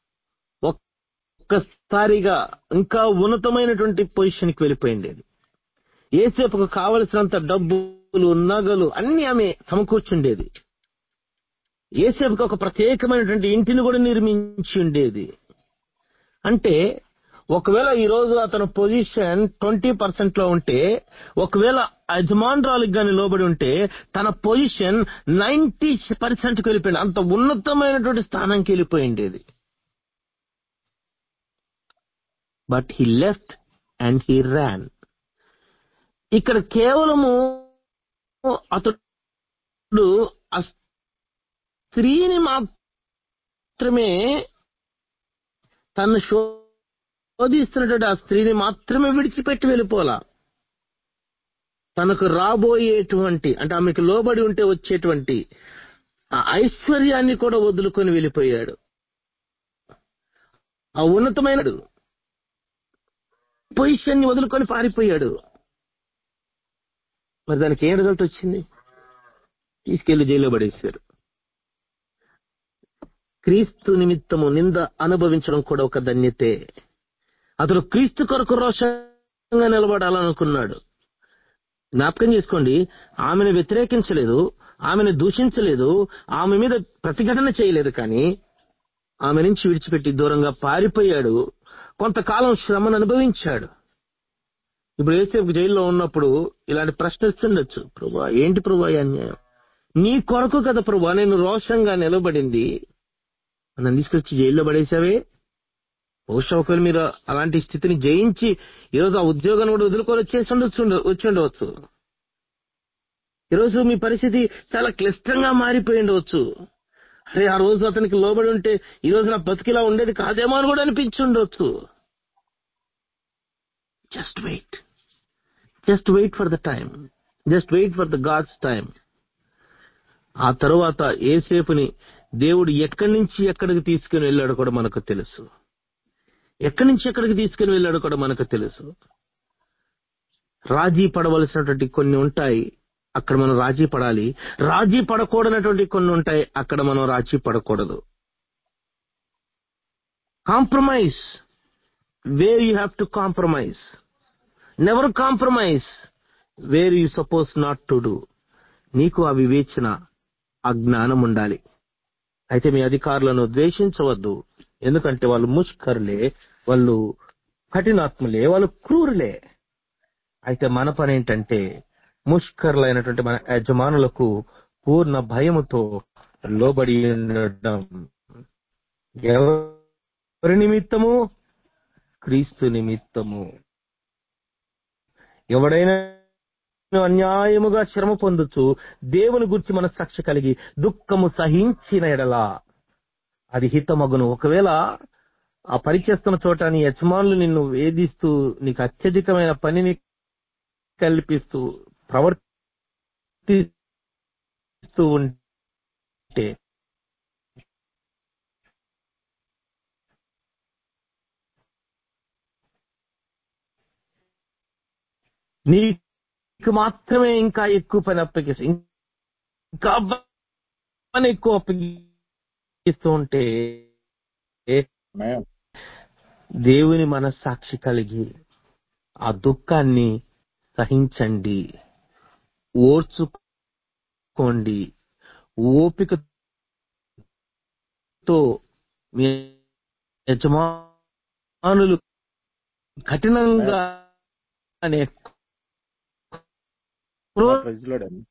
S1: ఒక్కసారిగా ఇంకా ఉన్నతమైనటువంటి పొజిషన్కి వెళ్ళిపోయిండేది ఏసేపుకు కావలసినంత డబ్బులు నగలు అన్ని ఆమె సమకూర్చుండేది ఏసేపుకు ఒక ప్రత్యేకమైనటువంటి ఇంటిని కూడా నిర్మించి ఉండేది అంటే ఒకవేళ ఈ రోజు అతని పొజిషన్ ట్వంటీ పర్సెంట్ లో ఉంటే ఒకవేళ యజమానురాలకు గాని లోబడి ఉంటే తన పొజిషన్ నైన్టీ పర్సెంట్ కి వెళ్ళిపోయింది అంత ఉన్నతమైనటువంటి స్థానానికి వెళ్ళిపోయిండేది but he left and he ran ఇక్కడ కేవలము అతడు ఆ స్త్రీని మాత్రమే తను శోధిస్తున్నటువంటి ఆ స్త్రీని మాత్రమే విడిచిపెట్టి వెళ్ళిపోలా తనకు రాబోయేటువంటి అంటే ఆమెకు లోబడి ఉంటే వచ్చేటువంటి ఆ ఐశ్వర్యాన్ని కూడా వదులుకొని వెళ్ళిపోయాడు ఆ ఉన్నతమైన పొజిషన్ ని వదులుకొని పారిపోయాడు మరి దానికి ఏం రిజల్ట్ వచ్చింది తీసుకెళ్లి జైల్లో పడేశారు క్రీస్తు నిమిత్తము నింద అనుభవించడం కూడా ఒక ధన్యతే అతడు క్రీస్తు కొరకు రోషంగా నిలబడాలనుకున్నాడు జ్ఞాపకం చేసుకోండి ఆమెను వ్యతిరేకించలేదు ఆమెను దూషించలేదు ఆమె మీద ప్రతిఘటన చేయలేదు కానీ ఆమె నుంచి విడిచిపెట్టి దూరంగా పారిపోయాడు కొంతకాలం శ్రమను అనుభవించాడు ఇప్పుడు ఏసేపు జైల్లో ఉన్నప్పుడు ఇలాంటి ప్రశ్న ఇస్తుండొచ్చు ప్రభా ఏంటి ప్రభా ఈ అన్యాయం నీ కొరకు కదా ప్రభా నేను రోషంగా నిలబడింది నన్ను తీసుకొచ్చి జైల్లో పడేశావే బహుశా ఒకవేళ మీరు అలాంటి స్థితిని జయించి ఈరోజు ఆ ఉద్యోగాన్ని కూడా వదులుకొని వచ్చేసి ఉండొచ్చు వచ్చి ఉండవచ్చు ఈరోజు మీ పరిస్థితి చాలా క్లిష్టంగా మారిపోయి ఉండవచ్చు అరే ఆ రోజు అతనికి లోబడి ఉంటే ఈ రోజు నా బతికిలా ఉండేది కాదేమో అని కూడా అనిపించి ఉండొచ్చు just wait just wait for the time just wait for the God's time ఆ తరువాత ఏసేపుని దేవుడు ఎక్కడి నుంచి ఎక్కడికి తీసుకుని వెళ్ళాడో కూడా మనకు తెలుసు ఎక్కడి నుంచి ఎక్కడికి తీసుకుని వెళ్ళాడో కూడా మనకు తెలుసు రాజీ పడవలసినటువంటి కొన్ని ఉంటాయి అక్కడ మనం రాజీ పడాలి రాజీ పడకూడనటువంటి కొన్ని ఉంటాయి అక్కడ మనం రాజీ పడకూడదు compromise where you have to compromise never compromise where you suppose not to do నీకు ఆ వివేచన ఆ జ్ఞానం ఉండాలి అయితే మీ అధికారులను ద్వేషించవద్దు ఎందుకంటే వాళ్ళు ముష్కరులే వాళ్ళు కఠినాత్ములే వాళ్ళు క్రూరులే అయితే మన పని ఏంటంటే ముష్కరులైనటువంటి మన యజమానులకు పూర్ణ భయముతో లోబడి ఉండడం ఎవరి నిమిత్తము క్రీస్తు నిమిత్తము ఎవడైనా అన్యాయముగా శ్రమ పొందుచు దేవుని గురించి మన సాక్షి కలిగి దుఃఖము సహించిన ఎడలా అది హితమగును ఒకవేళ ఆ పని చేస్తున్న చోట నీ యజమానులు నిన్ను వేధిస్తూ నీకు అత్యధికమైన పనిని కల్పిస్తూ ప్రవర్తిస్తూ ఉంటే నీకు మాత్రమే ఇంకా ఎక్కువ పని అప్పగిస్తూ ఇంకా పని ఎక్కువ అప్పగిస్తూ ఉంటే
S2: మేం
S1: దేవుని మనస్సాక్షి కలిగి ఆ దుఃఖాన్ని సహించండి ఓర్చుకోండి ఓపికతో మీ యజమానులు కఠినంగా అనే
S2: ప్రైజ్ లార్డ్ అండి.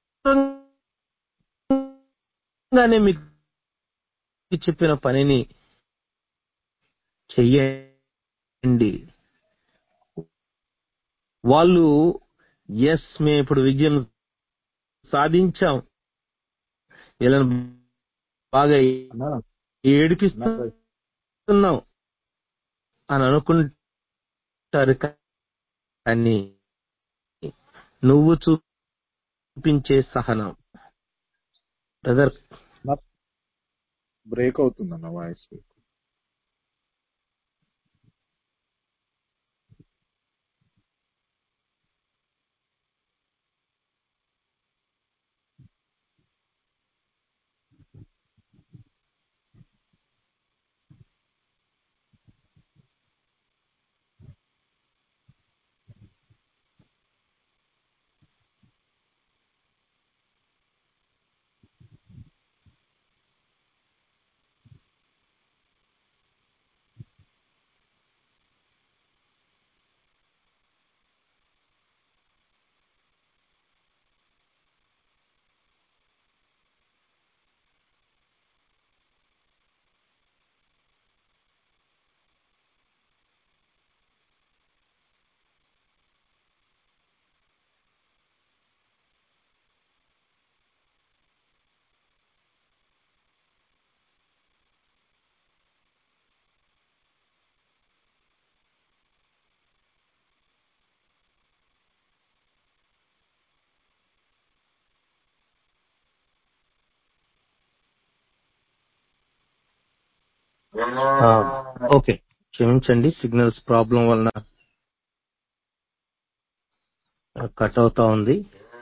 S1: క్రూరంగానే మీకు చెప్పిన పనిని చెయ్యండి వాళ్ళు ఎస్ మేము ఇప్పుడు విజయం సాధించాం వీళ్ళని బాగా
S2: అన్నా,
S1: ఏడిపిస్తున్నాం అని అనుకుంటారు కానీ నువ్వు చూపించే సహనం బ్రదర్
S2: బ్రేక్ అవుతుందన్న వాయిస్
S1: ఆ, ఓకే క్షమించండి సిగ్నల్స్ ప్రాబ్లం వలన కట్ అవుతా ఉంది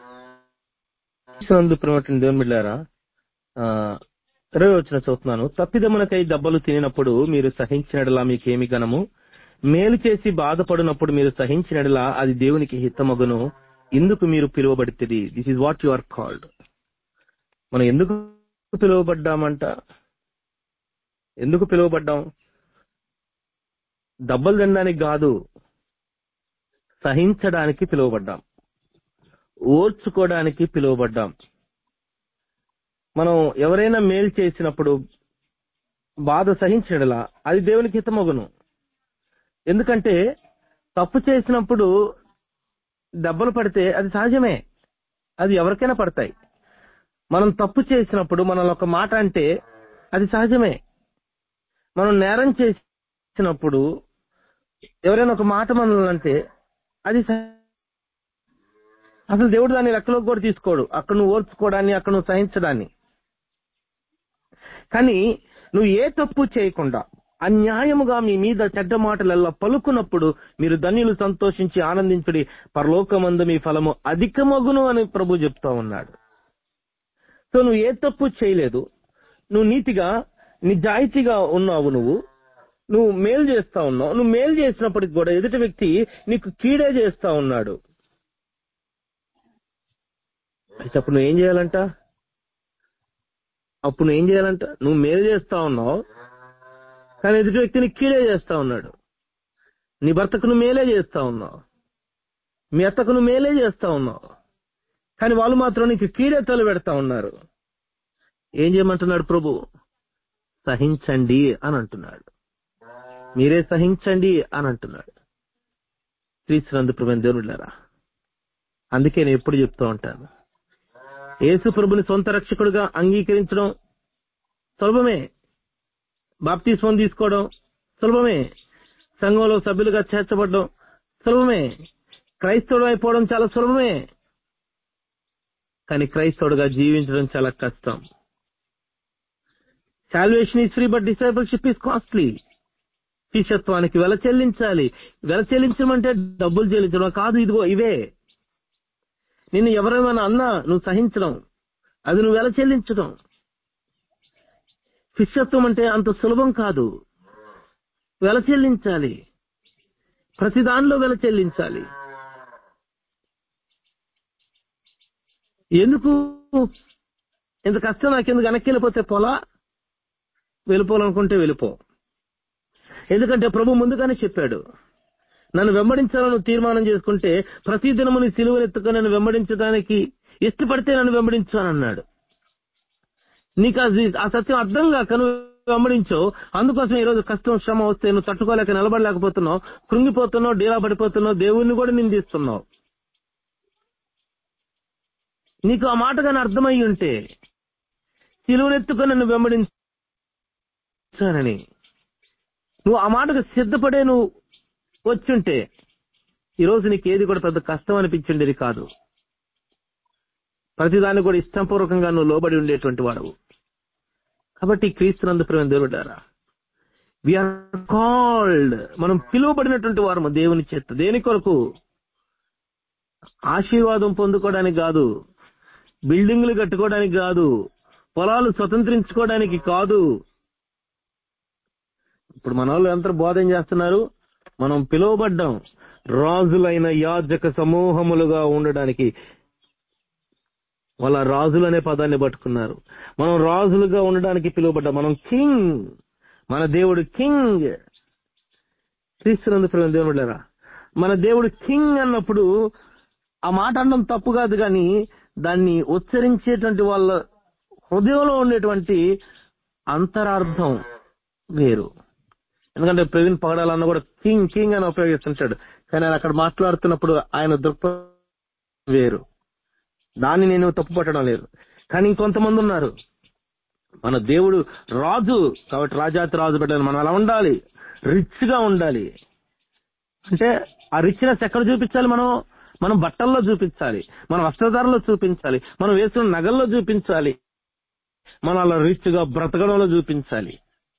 S1: నందు ప్రేమటువంటి దేవుని బిడ్డారా ఆ, ఇరవై వచ్చిన చదువుతున్నాను తప్పిదమునకై దెబ్బలు తినినప్పుడు మీరు సహించినడలా మీకేమి గనము మేలు చేసి బాధపడినప్పుడు మీరు సహించినడలా అది దేవునికి హితమగును ఇందుకు మీరు పిలువబడితే this is what you are called మనం ఎందుకు పిలువబడ్డామంట ఎందుకు పిలువబడ్డాం దెబ్బలు తినడానికి కాదు సహించడానికి పిలువబడ్డాం ఓర్చుకోవడానికి పిలువబడ్డాం మనం ఎవరైనా మేలు చేసినప్పుడు బాధ సహించడలా అది దేవునికి హితమగును ఎందుకంటే తప్పు చేసినప్పుడు దెబ్బలు పడితే అది సహజమే అది ఎవరికైనా పడతాయి మనం తప్పు చేసినప్పుడు మనల్ని ఒక మాట అంటే అది సహజమే మనం నేరం చేసినప్పుడు ఎవరైనా ఒక మాట మనల్ని అంటే అది సహ- అసలు దేవుడు దాన్ని లెక్కలోకి కూడా తీసుకోడు అక్కడ నువ్వు ఓర్చుకోవడాన్ని అక్కడ నువ్వు సహించడాన్ని కానీ నువ్వు ఏ తప్పు చేయకుండా అన్యాయముగా మీ మీద చెడ్డ మాటలెల్లా పలుకున్నప్పుడు మీరు ధన్యులు సంతోషించి ఆనందించుడి పరలోకమందు మీ ఫలము అధికమగును అని ప్రభు చెప్తా ఉన్నాడు సో నువ్వు ఏ తప్పు చేయలేదు నువ్వు నీతిగా నిజాయితీగా ఉన్నావు నువ్వు నువ్వు మేలు చేస్తా ఉన్నావు నువ్వు మేలు చేసినప్పటికి కూడా ఎదుటి వ్యక్తి నీకు కీడే చేస్తా ఉన్నాడు అయితే అప్పుడు నువ్వు ఏం చేయాలంట అప్పుడు నువ్వు ఏం చేయాలంట నువ్వు మేలు చేస్తా ఉన్నావు కానీ ఎదుటి వ్యక్తిని కీడే చేస్తా ఉన్నాడు నీ భర్తకు నువ్వు మేలే చేస్తా ఉన్నావు మీ అత్తకు నువ్వు మేలే చేస్తా ఉన్నావు కానీ వాళ్ళు మాత్రం నీకు కీడే తల పెడతా ఉన్నారు ఏం చేయమంటున్నాడు ప్రభు సహించండి అని అంటున్నాడు మీరే సహించండి అని అంటున్నాడు శ్రీశ్రందు ప్రభు దేవుడులారా అందుకే నేను ఎప్పుడు చెప్తూ ఉంటాను యేసు ప్రభుని సొంత రక్షకుడుగా అంగీకరించడం సులభమే బాప్తిస్వం తీసుకోవడం సులభమే సంఘంలో సభ్యులుగా చేర్చబడడం సులభమే క్రైస్తవుడు అయిపోవడం చాలా సులభమే కానీ క్రైస్తవుడుగా జీవించడం చాలా కష్టం salvation is free but discipleship is costly శిష్యత్వానికి వెల చెల్లించాలి వెల చెల్లించడం అంటే డబ్బులు చెల్లించడం కాదు ఇదిగో ఇవే నిన్ను ఎవరేమైనా అన్నా నువ్వు సహించడం అది నువ్వు వెల చెల్లించడం శిష్యత్వం అంటే అంత సులభం కాదు వెల చెల్లించాలి ప్రతి దానిలో వెల చెల్లించాలి ఎందుకు ఇంత కష్టం నాకెందుకు వెనక్కి వెళ్ళిపోతే పోలా వెళ్ళిపోవాలనుకుంటే వెళ్ళిపో ఎందుకంటే ప్రభు ముందుగానే చెప్పాడు నన్ను వెంబడించాలని తీర్మానం చేసుకుంటే ప్రతి దినము నీ సిలువను ఎత్తుకొని నన్ను వెంబడించడానికి ఇష్టపడితే నన్ను వెంబడించు అని అన్నాడు నీకు అది ఆ సత్యం అర్థం కాక నువ్వు వెంబడించో అందుకోసం ఈ రోజు కష్టం శ్రమ వస్తే నువ్వు తట్టుకోలేక నిలబడలేకపోతున్నావు కృంగిపోతున్నావు డీలా పడిపోతున్నావు దేవుణ్ణి కూడా నిందిస్తున్నావు నీకు ఆ మాట కానీ అర్థమై ఉంటే సిలువనెత్తుకొని నన్ను వెంబడించానని నువ్వు ఆ మాటకు సిద్ధపడే నువ్వు వచ్చుంటే ఈరోజు నీకు ఏది కూడా పెద్ద కష్టం అనిపించిండేది కాదు ప్రతిదాన్ని కూడా ఇష్టపూర్వకంగా నువ్వు లోబడి ఉండేటువంటి వాడవు కాబట్టి క్రీస్తునందు ప్రేమ దేవుడారా విఆర్ కాల్డ్ మనం పిలువబడినటువంటి వారము దేవుని చేత దేని కొరకు ఆశీర్వాదం పొందుకోవడానికి కాదు బిల్డింగ్లు కట్టుకోవడానికి కాదు పొలాలు స్వతంత్రించుకోవడానికి కాదు ఇప్పుడు మన వాళ్ళు ఎంత బోధన చేస్తున్నారు మనం పిలువబడ్డాం రాజులైన యాజక సమూహములుగా ఉండడానికి వాళ్ళ రాజులు అనే పదాన్ని పట్టుకున్నారు మనం రాజులుగా ఉండడానికి పిలువబడ్డాం మనం కింగ్ మన దేవుడు కింగ్ క్రీస్తునందు దేవుడులరా మన దేవుడు కింగ్ అన్నప్పుడు ఆ మాట అనడం తప్పు కాదు కానీ దాన్ని ఉచ్చరించేటువంటి వాళ్ళ హృదయంలో ఉండేటువంటి అంతరార్థం వేరు ఎందుకంటే ప్రవీణ్ పగడాలన్న కూడా కింగ్ కింగ్ అని ఉపయోగిస్తుంటాడు కానీ ఆయన అక్కడ మాట్లాడుతున్నప్పుడు ఆయన దృక్పథం వేరు దాన్ని నేను తప్పు పట్టడం లేదు కానీ ఇంకొంతమంది ఉన్నారు మన దేవుడు రాజు కాబట్టి రాజాతి రాజు పెట్టాలి మనం అలా ఉండాలి రిచ్ గా ఉండాలి అంటే ఆ రిచ్నెస్ ఎక్కడ చూపించాలి మనం మనం బట్టల్లో చూపించాలి మన వస్త్రధారంలో చూపించాలి మనం వేసుకున్న నగల్లో చూపించాలి మనం అలా రిచ్ గా బ్రతకడంలో చూపించాలి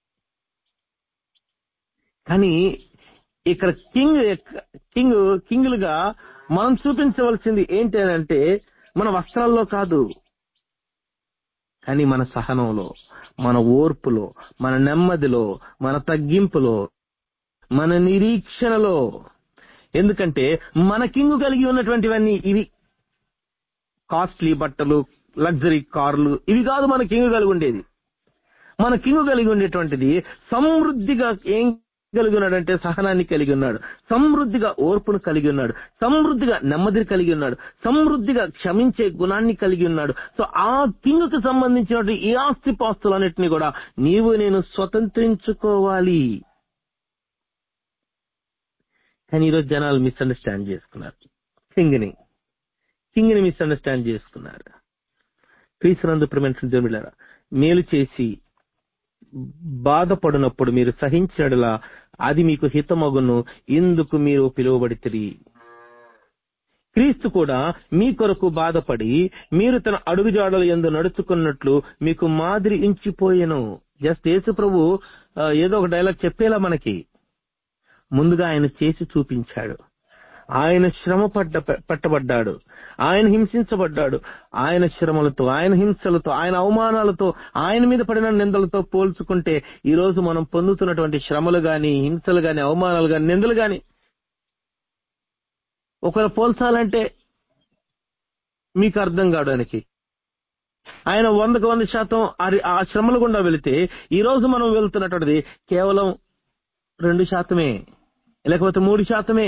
S1: కానీ ఇక్కడ కింగ్ కింగ్ కింగ్లుగా మనం చూపించవలసింది ఏంటి అని అంటే మన వస్త్రాల్లో కాదు కానీ మన సహనంలో మన ఓర్పులో మన నెమ్మదిలో మన తగ్గింపులో మన నిరీక్షణలో ఎందుకంటే మన కింగు కలిగి ఉన్నటువంటివన్నీ ఇవి కాస్ట్లీ బట్టలు లగ్జరీ కార్లు ఇవి కాదు మన కింగు కలిగి ఉండేది మన కింగు కలిగి ఉండేటువంటిది సమృద్ధిగా ఏం కలిగి ఉన్నాడంటే సహనాన్ని కలిగి ఉన్నాడు సమృద్ధిగా ఓర్పును కలిగి ఉన్నాడు సమృద్ధిగా నెమ్మదిని కలిగి ఉన్నాడు సమృద్ధిగా క్షమించే గుణాన్ని కలిగి ఉన్నాడు సో ఆ కింగ్కు సంబంధించినటువంటి ఈ ఆస్తి పాస్తులన్నింటినీ కూడా నీవు నేను స్వతంత్రించుకోవాలి కానీ ఈరోజు జనాలు మిస్అండర్స్టాండ్ చేసుకున్నారు కింగ్ని కింగ్ని మిస్అండర్స్టాండ్ చేసుకున్నారు క్రీస్తునందు ప్రమేణ దేవులారా మేలు చేసి బాధపడినప్పుడు మీరు సహించడలా అది మీకు హితమగును ఇందుకు మీరు పిలువబడితిరి క్రీస్తు కూడా మీ కొరకు బాధపడి మీరు తన అడుగుజాడలు ఎందు నడుచుకున్నట్లు మీకు మాదిరి ఇంచిపోయెను జస్ట్ యేసు ప్రభు ఆ, ఏదో ఒక డైలాగ్ చెప్పేలా మనకి ముందుగా ఆయన చేసి చూపించాడు ఆయన శ్రమ పడ్డ పట్టబడ్డాడు ఆయన హింసించబడ్డాడు ఆయన శ్రమలతో ఆయన హింసలతో ఆయన అవమానాలతో ఆయన మీద పడిన నిందలతో పోల్చుకుంటే ఈ రోజు మనం పొందుతున్నటువంటి శ్రమలు గాని హింసలు గాని అవమానాలు గాని నిందలు గాని ఒకవేళ పోల్చాలంటే మీకు అర్థం కావడానికి ఆయన వందకు వంద శాతం ఆ- ఆ శ్రమల గుండా వెళితే ఈ రోజు మనం వెళ్తున్నటువంటిది కేవలం రెండు శాతమే లేకపోతే మూడు శాతమే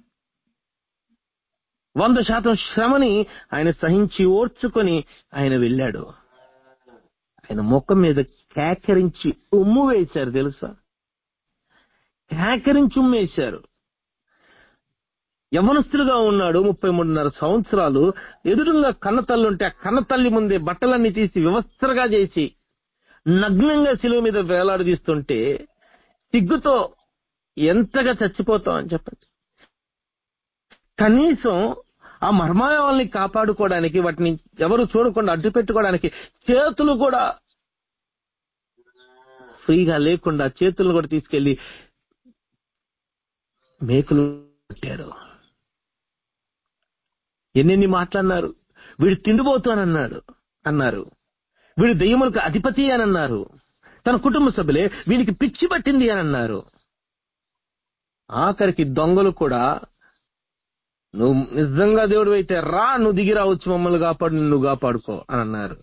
S1: వంద శాతం శ్రమని ఆయన సహించి ఓర్చుకొని ఆయన వెళ్ళాడు ఆయన ముఖం మీద కేకరించి ఉమ్ము వేశారు తెలుసా కేకరించి ఉమ్ము వేశారు యవనస్తులుగా ఉన్నాడు ముప్పై మూడున్నర సంవత్సరాలు ఎదురుగా కన్నతల్లి ఉంటే ఆ కన్నతల్లి ముందే బట్టలన్నీ తీసి వ్యవస్థగా చేసి నగ్నంగా శిలువ మీద వేలాడదీస్తుంటే సిగ్గుతో ఎంతగా చచ్చిపోతాం అని చెప్పండి కనీసం ఆ మర్మాయాలని కాపాడుకోవడానికి వాటిని ఎవరు చూడకుండా అడ్డు పెట్టుకోవడానికి చేతులు కూడా ఫ్రీగా లేకుండా చేతులను కూడా తీసుకెళ్లి మేకులు పెట్టారు ఎన్నెన్ని మాట్లాడినారు వీడు తిండిపోతానన్నాడు అన్నారు వీడు దెయ్యములకు అధిపతి అని అన్నారు తన కుటుంబ సభ్యులే వీనికి పిచ్చి పట్టింది అని అన్నారు ఆఖరికి దొంగలు కూడా నువ్వు నిజంగా దేవుడు అయితే రా నువ్వు దిగి రావచ్చు మమ్మల్ని కాపాడు నిన్ను కాపాడుకో అని అన్నారు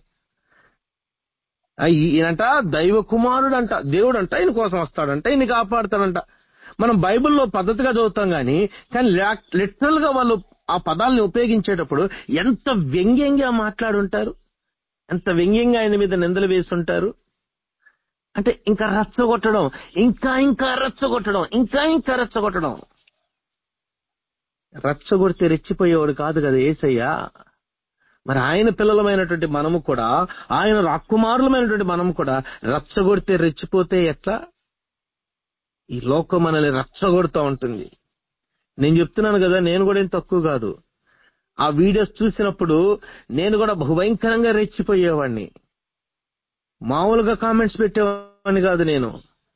S1: ఆ ఈ- ఈయనంట దైవ కుమారుడంట దేవుడంట ఈయన కోసం వస్తాడంట ఈయన కాపాడుతాడంట మనం బైబిల్లో పద్ధతిగా చదువుతాం గాని కానీ లిటరల్ గా వాళ్ళు ఆ పదాలని ఉపయోగించేటప్పుడు ఎంత వ్యంగ్యంగా మాట్లాడుంటారు ఎంత వ్యంగ్యంగా ఆయన మీద నిందలు వేసుంటారు అంటే ఇంకా రచ్చగొట్టడం ఇంకా ఇంకా రచ్చగొట్టడం ఇంకా ఇంకా రచ్చగొట్టడం రచ్చగొడితే రెచ్చిపోయేవాడు కాదు కదా ఏసయ్య మరి ఆయన పిల్లలమైనటువంటి మనము కూడా ఆయన రాకుమారులమైనటువంటి మనము కూడా రచ్చగొడితే రెచ్చిపోతే ఎట్లా ఈ లోకం మనల్ని రచ్చగొడుతూ ఉంటుంది నేను చెప్తున్నాను కదా నేను కూడా ఏం తక్కువ కాదు ఆ వీడియోస్ చూసినప్పుడు నేను కూడా బహుభయంకరంగా రెచ్చిపోయేవాడిని మామూలుగా కామెంట్స్ పెట్టేవాడిని కాదు నేను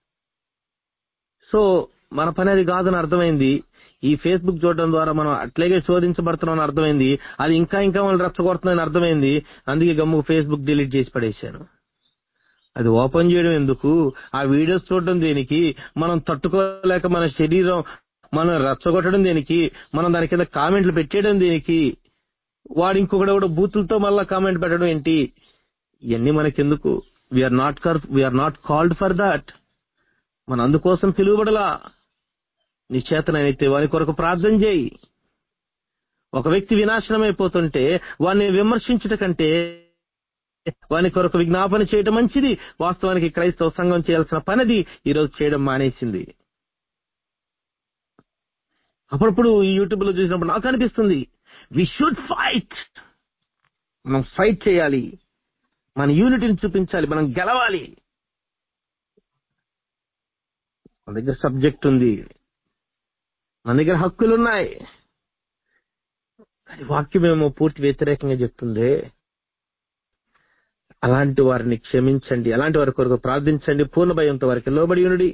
S1: సో మన పని అది కాదని అర్థమైంది ఈ ఫేస్బుక్ చూడడం ద్వారా మనం అట్లాగే శోధించబడుతున్నామని అర్థమైంది అది ఇంకా ఇంకా మనం రెచ్చగొడుతుందని అర్థమైంది అందుకే గమ్ము ఫేస్బుక్ డిలీట్ చేసి పడేశాను అది ఓపెన్ చేయడం ఎందుకు ఆ వీడియోస్ చూడడం దేనికి మనం తట్టుకోలేక మన శరీరం మనం రెచ్చగొట్టడం దేనికి మనం దాని కింద కామెంట్లు పెట్టేయడం దేనికి వాడు ఇంకొకటి కూడా బూతులతో మళ్ళా కామెంట్ పెట్టడం ఏంటి ఇవన్నీ మనకెందుకు we are not we are not called for that మన అందుకోసం పిలువబడలా నీ చేతనైతే వాని కొరకు ప్రార్థన చేయి ఒక వ్యక్తి వినాశనం అయిపోతుంటే వాడిని విమర్శించుట కంటే వాని కొరకు విజ్ఞాపన చేయడం మంచిది వాస్తవానికి క్రైస్తవ సంఘం చేయాల్సిన పనిది ఈరోజు చేయడం మానేసింది అప్పుడప్పుడు ఈ యూట్యూబ్ లో చూసినప్పుడు నాకు అనిపిస్తుంది వి షుడ్ ఫైట్ మనం ఫైట్ చేయాలి మన యూనిటీని చూపించాలి మనం గెలవాలి మన దగ్గర సబ్జెక్ట్ ఉంది మన దగ్గర హక్కులు ఉన్నాయి కానీ వాక్యమేమో పూర్తి వ్యతిరేకంగా చెప్తుంది అలాంటి వారిని క్షమించండి అలాంటి వారి కొరకు ప్రార్థించండి పూర్ణ భయంతో వారికి లోబడి ఉండి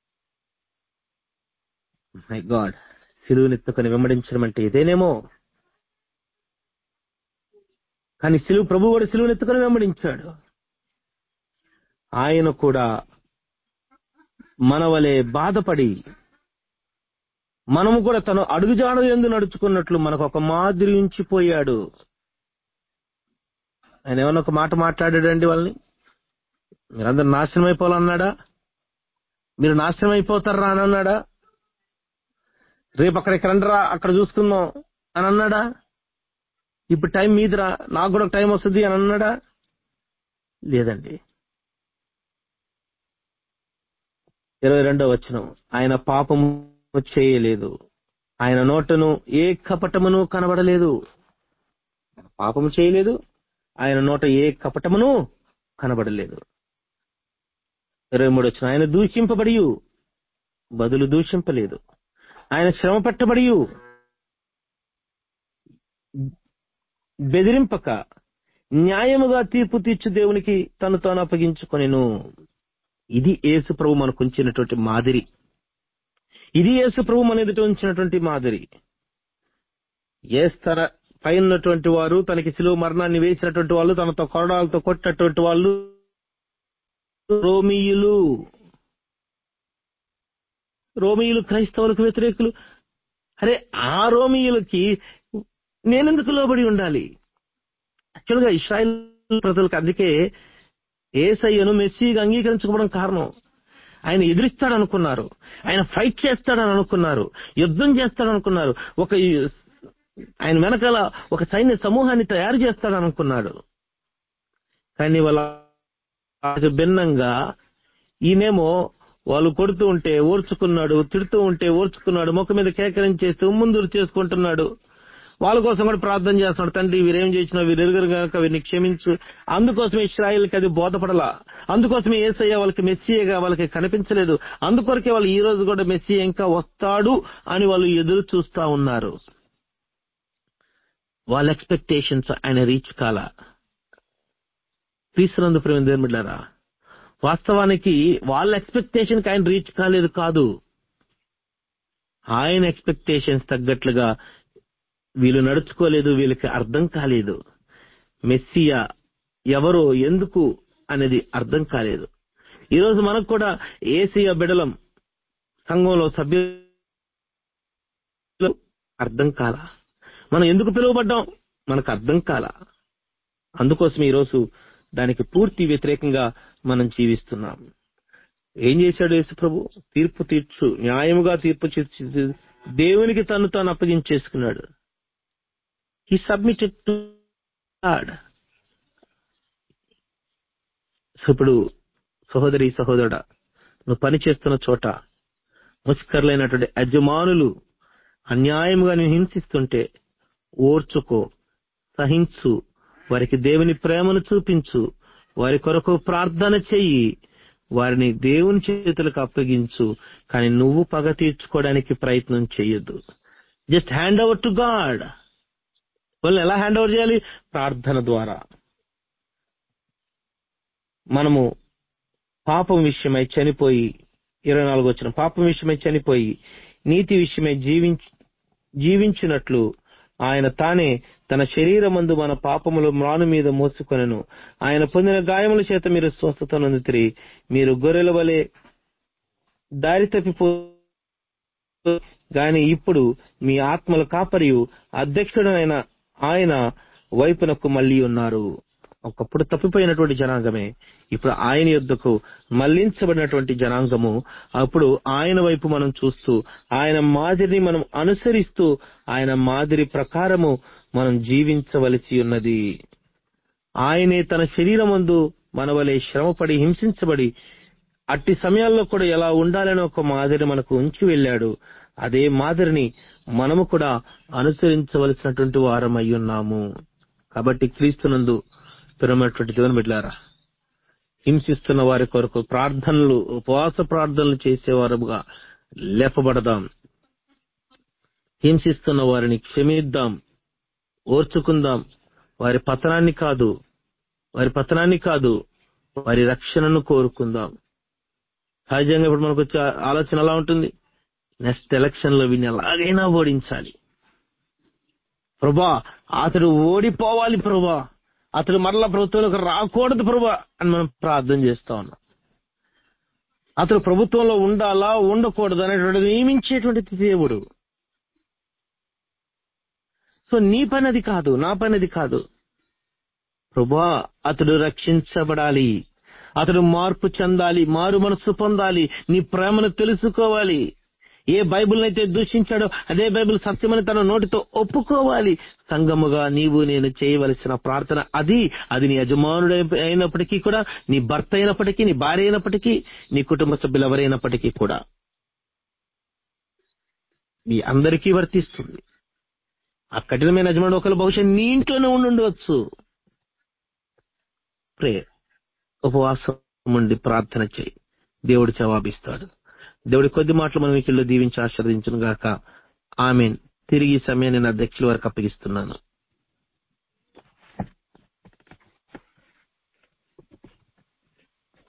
S1: మై గాడ్ సిలువునెత్తుకొని వెంబడించడం అంటే ఇదేనేమో కానీ సిలువు ప్రభు కూడా సిలువునెత్తుకొని వెంబడించాడు ఆయన కూడా మనవలే బాధపడి మనము కూడా తను అడుగుజాడు ఎందు నడుచుకున్నట్లు మనకు ఒక మాదిరి ఉంచిపోయాడు ఆయన ఏమన్నా ఒక మాట మాట్లాడాడండి వాళ్ళని మీరందరూ నాశనం అయిపోవాలన్నాడా మీరు నాశనం అయిపోతారా అని అన్నాడా రేపు అక్కడికి రండిరా అక్కడ చూసుకుందాం అని అన్నాడా ఇప్పుడు టైం మీదిరా నాకు కూడా టైం వస్తుంది అని అన్నాడా లేదండి ఇరవై రెండో వచనం ఆయన పాపము చేయలేదు ఆయన నోటను ఏ కపటమును కనబడలేదు పాపము చేయలేదు ఆయన నోట ఏ కపటమును కనబడలేదు ఇరవై మూడు వచ్చిన ఆయన దూషింపబడి బదులు దూషింపలేదు ఆయన శ్రమ పట్టబడి బెదిరింపక న్యాయముగా తీర్పు తీర్చు దేవునికి తను తాను అప్పగించుకొనిను ఇది యేసు ప్రభు మనకు ఉంచినటువంటి మాదిరి ఇది యేసు ప్రభు మన ఎదుట ఉంచినటువంటి మాదిరి ఏసు తన పైన ఉన్నటువంటి వారు తనకి శిలువ మరణాన్ని వేసినటువంటి వాళ్ళు తనతో కొరడాలతో కొట్టినటువంటి వాళ్ళు రోమియులు రోమియులు క్రైస్తవులకు వ్యతిరేకులు అరే ఆ రోమియులకి నేనెందుకు లోబడి ఉండాలి యాక్చువల్గా ఇస్రాయల్ ప్రజలకు అందుకే ఏసయ్యను మెస్సీగా అంగీకరించుకోవడం కారణం ఆయన ఎదిరిస్తాడనుకున్నారు ఆయన ఫైట్ చేస్తాడని అనుకున్నారు యుద్ధం చేస్తాడనుకున్నారు ఒక ఆయన వెనకాల ఒక సైన్య సమూహాన్ని తయారు చేస్తాడనుకున్నాడు కానీ వాళ్ళ భిన్నంగా ఈయనేమో వాళ్ళు కొడుతూ ఉంటే ఓర్చుకున్నాడు తిడుతూ ఉంటే ఓర్చుకున్నాడు ముఖం మీద కేకరించేస్తూ ముందు చేసుకుంటున్నాడు వాళ్ళ కోసం కూడా ప్రార్థన చేస్తున్నాడు తండ్రి వీరేం చేసినా వీరు ఎరుగరు కనుక వీరిని క్షమించు అందుకోసమే ఇస్రాయిల్కి అది బోధపడలా అందుకోసమే ఏసయ్య వాళ్ళకి మెస్సీయగా వాళ్ళకి కనిపించలేదు అందుకొరకే వాళ్ళు ఈ రోజు కూడా మెస్సీ ఇంకా వస్తాడు అని వాళ్ళు ఎదురు చూస్తా ఉన్నారు వాళ్ళ ఎక్స్పెక్టేషన్స్ ఆయన రీచ్ కాల తీసుకున్నందు ప్రేమ దేవుడిలారా వాస్తవానికి వాళ్ళ ఎక్స్పెక్టేషన్ ఆయన రీచ్ కాలేదు కాదు ఆయన ఎక్స్పెక్టేషన్స్ తగ్గట్లుగా వీళ్ళు నడుచుకోలేదు వీళ్ళకి అర్థం కాలేదు మెస్సియా ఎవరో ఎందుకు అనేది అర్థం కాలేదు ఈరోజు మనకు కూడా ఏసియా బిడలం సంఘంలో సభ్యులు అర్థం కాల మనం ఎందుకు పిలువబడ్డాం మనకు అర్థం కాల అందుకోసం ఈరోజు దానికి పూర్తి వ్యతిరేకంగా మనం జీవిస్తున్నాం ఏం చేశాడు యేసు ప్రభు తీర్పు తీర్చు న్యాయముగా తీర్పు తీర్చి దేవునికి తను తాను అప్పగించేసుకున్నాడు హీ సబ్మిటెడ్ టు గాడ్ ఇప్పుడు సహోదరి సహోదరుడా నువ్వు పని చేస్తున్న చోట ముష్కర్లైనటువంటి యజమానులు అన్యాయముగా నేను హింసిస్తుంటే ఓర్చుకో సహించు వారికి దేవుని ప్రేమను చూపించు వారి కొరకు ప్రార్థన చెయ్యి వారిని దేవుని చేతులకు అప్పగించు కానీ నువ్వు పగ తీర్చుకోవడానికి ప్రయత్నం చేయొద్దు just hand over to God వాళ్ళని ఎలా హ్యాండ్ ఓవర్ చేయాలి ప్రార్థన ద్వారా మనము పాపం విషయమై చనిపోయి ఇరవై నాలుగు వచ్చిన పాపం విషయమై చనిపోయి నీతి విషయమై జీవించ జీవించినట్లు ఆయన తానే తన శరీరమందు మన పాపములు మ్రాను మీద మోసుకొనెను ఆయన పొందిన గాయముల చేత మీరు స్వస్థత నొందితిరి మీరు గొర్రెల వలె దారి తప్పిపో గాని ఇప్పుడు మీ ఆత్మల కాపరియు అధ్యక్షుడైన ఆయన వైపునకు మళ్ళీ ఉన్నారు ఒకప్పుడు తప్పిపోయినటువంటి జనాంగమే ఇప్పుడు ఆయన యుద్ధకు మళ్లించబడినటువంటి జనాంగము అప్పుడు ఆయన వైపు మనం చూస్తూ ఆయన మాదిరిని మనం అనుసరిస్తూ ఆయన మాదిరి ప్రకారము మనం జీవించవలసి ఉన్నది ఆయనే తన శరీరమందు మన వలె శ్రమపడి హింసించబడి అట్టి సమయాల్లో కూడా ఎలా ఉండాలని ఒక మాదిరి మనకు ఉంచి వెళ్ళాడు అదే మాదిరిని మనము కూడా అనుసరించవలసినటువంటి వారం ఉన్నాము కాబట్టి క్రీస్తునందు పిరమైనటువంటి దేవుని బిడ్డారా హింసిస్తున్న వారి కొరకు ప్రార్థనలు ఉపవాస ప్రార్థనలు చేసేవారుగా లేపబడదాం హింసిస్తున్న వారిని క్షమిద్దాం ఓర్చుకుందాం వారి పతనాన్ని కాదు వారి పతనాన్ని కాదు వారి రక్షణను కోరుకుందాం సహజంగా ఇప్పుడు మనకు వచ్చే ఆలోచన ఎలా ఉంటుంది నెక్స్ట్ ఎలక్షన్ లో వీడిని ఎలాగైనా ఓడించాలి ప్రభా అతడు ఓడిపోవాలి ప్రభా అతడు మరలా ప్రభుత్వంలోకి రాకూడదు ప్రభా అని మనం ప్రార్థన చేస్తా ఉన్నాం అతడు ప్రభుత్వంలో ఉండాలా ఉండకూడదు అనేటువంటిది నియమించేటువంటి దేవుడు సో నీ పని అది కాదు నా పని అది కాదు ప్రభా అతడు రక్షించబడాలి అతడు మార్పు చెందాలి మారు మనసు పొందాలి నీ ప్రేమను తెలుసుకోవాలి ఏ బైబిల్ అయితే దూషించాడో అదే బైబిల్ సత్యమని తన నోటితో ఒప్పుకోవాలి సంగముగా నీవు నేను చేయవలసిన ప్రార్థన అది అది నీ యజమానుడు అయినప్పటికీ కూడా నీ భర్త అయినప్పటికీ నీ భార్య అయినప్పటికీ నీ కుటుంబ సభ్యులు ఎవరైనప్పటికీ కూడా మీ అందరికీ వర్తిస్తుంది ఆ కఠినమైన యజమానుడు ఒకరు బహుశా నీ ఇంట్లోనే ఉండి ఉండవచ్చు ప్రే ఉపవాసం ఉండి ప్రార్థన చేయి దేవుడు జవాబిస్తాడు దేవుడి కొద్ది మాటలు మనం వీటిల్లో దీవించి ఆశీర్వదించును గాక ఆమెన్ తిరిగి ఈ సమయాన్ని నా అధ్యక్షుల వరకు అప్పగిస్తున్నాను